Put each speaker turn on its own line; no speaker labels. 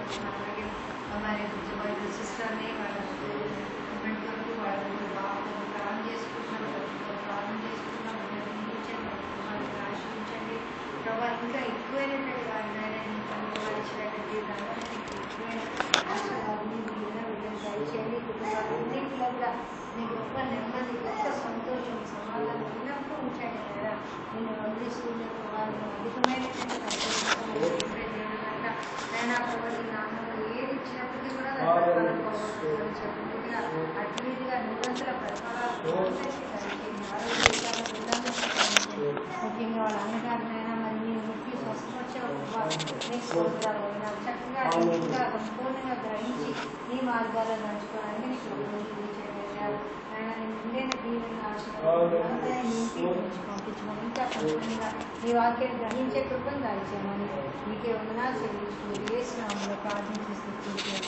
ప్రార్థిస్తున్నాను అలాగే మరి వాళ్ళ సిస్టర్ని వాళ్ళ హస్బెండ్ కొరకు వాళ్ళ బాబు ప్రార్థన చేసుకుంటున్నాను వాళ్ళ ప్రార్థన చేసుకుంటున్నాం దీవించండి వాళ్ళకి ఆశ్రయించండి ప్రభావ ఇంకా ఎక్కువైనటువంటి వారిని ఆయన పనులు ఇచ్చినటువంటి దానికి ఎక్కువైన ఆశీర్వాదాన్ని దీవెన వీళ్ళని దయచేయండి కుటుంబాలన్నింటిలో కూడా నీ గొప్ప నెమ్మది గొప్ప సంతోషం సమాధానం ఎల్లప్పుడూ ఉంచండి కదా నేను వందిస్తున్న ప్రభావం అధికమైనటువంటి సంతోషం అయినా ప్రభావం నాన్నలు ఏది ఇచ్చినప్పటికీ కూడా దాని ప్రకారం పోగొట్టుకోవడం చెప్పినట్టుగా అటు ఇటుగా నిరంతర ప్రకారాలు దయచేయండి ఆరోగ్య విషయాల్లో పిల్లల్ని దయచేయండి. ముఖ్యంగా వాళ్ళ అన్నగారినైనా మరి నేను ముఖ్య స్వస్థపరిచావు నెక్స్ట్ స్తోత్రాలు నాకు చక్కగా ఇంకా సంపూర్ణంగా గ్రహించి నీ మార్గాల్లో నడుచుకోవడానికి నీకు రోజులు చేయాలి ఆయన నేను ఉండేన దీవెన ఆశీర్వాదం నింపి ఉంచి పంపించమని ఇంకా సంపూర్ణంగా నీ వాక్యాన్ని గ్రహించే కృపను దాయిచేయమని నీకే వందనాలు చెల్లించుకుంటూ ఏ స్నామంలో ప్రార్థించి స్థితి